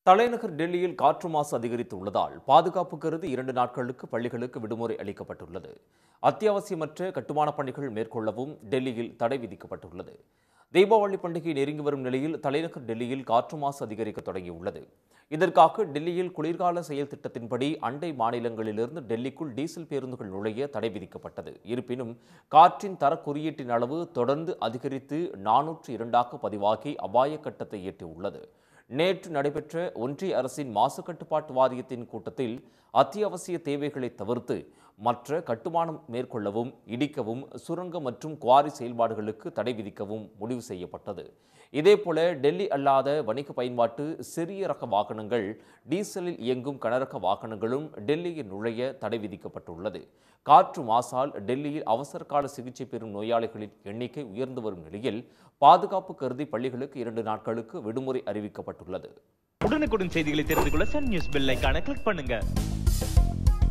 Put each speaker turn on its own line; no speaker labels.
தலைநகர் டெல்லியில் காற்று மாசு அதிகரித்துள்ளதால் பாதுகாப்பு கருதி இரண்டு நாட்களுக்கு பள்ளிகளுக்கு விடுமுறை அளிக்கப்பட்டுள்ளது அத்தியாவசியமற்ற கட்டுமானப் பணிகள் மேற்கொள்ளவும் டெல்லியில் தடை விதிக்கப்பட்டுள்ளது தீபாவளி பண்டிகை நெருங்கி வரும் நிலையில் தலைநகர் டெல்லியில் காற்று மாசு அதிகரிக்க தொடங்கியுள்ளது இதற்காக டெல்லியில் குளிர்கால செயல் திட்டத்தின்படி அண்டை மாநிலங்களிலிருந்து டெல்லிக்குள் டீசல் பேருந்துகள் நுழைய தடை விதிக்கப்பட்டது இருப்பினும் காற்றின் தர குறியீட்டின் அளவு தொடர்ந்து அதிகரித்து நானூற்று இரண்டாக பதிவாகி அபாய கட்டத்தை எட்டியுள்ளது நேற்று நடைபெற்ற ஒன்றிய அரசின் மாசு கட்டுப்பாட்டு வாரியத்தின் கூட்டத்தில் அத்தியாவசிய தேவைகளை தவிர்த்து மற்ற கட்டுமானம் மேற்கொள்ளவும் இடிக்கவும் சுரங்க மற்றும் குவாரி செயல்பாடுகளுக்கு தடை விதிக்கவும் முடிவு செய்யப்பட்டது இதேபோல டெல்லி அல்லாத வணிக பயன்பாட்டு சிறிய ரக வாகனங்கள் டீசலில் இயங்கும் கனரக வாகனங்களும் டெல்லியில் நுழைய தடை விதிக்கப்பட்டுள்ளது காற்று மாசால் டெல்லியில் அவசர கால சிகிச்சை பெறும் நோயாளிகளின் எண்ணிக்கை உயர்ந்து வரும் நிலையில் பாதுகாப்பு கருதி பள்ளிகளுக்கு இரண்டு நாட்களுக்கு விடுமுறை அறிவிக்கப்பட்டுள்ளது
உடனுக்குடன் செய்திகளை தெரிந்து கொள்ள சன் நியூஸ் பெல் ஐகானை கிளிக் பண்ணுங்க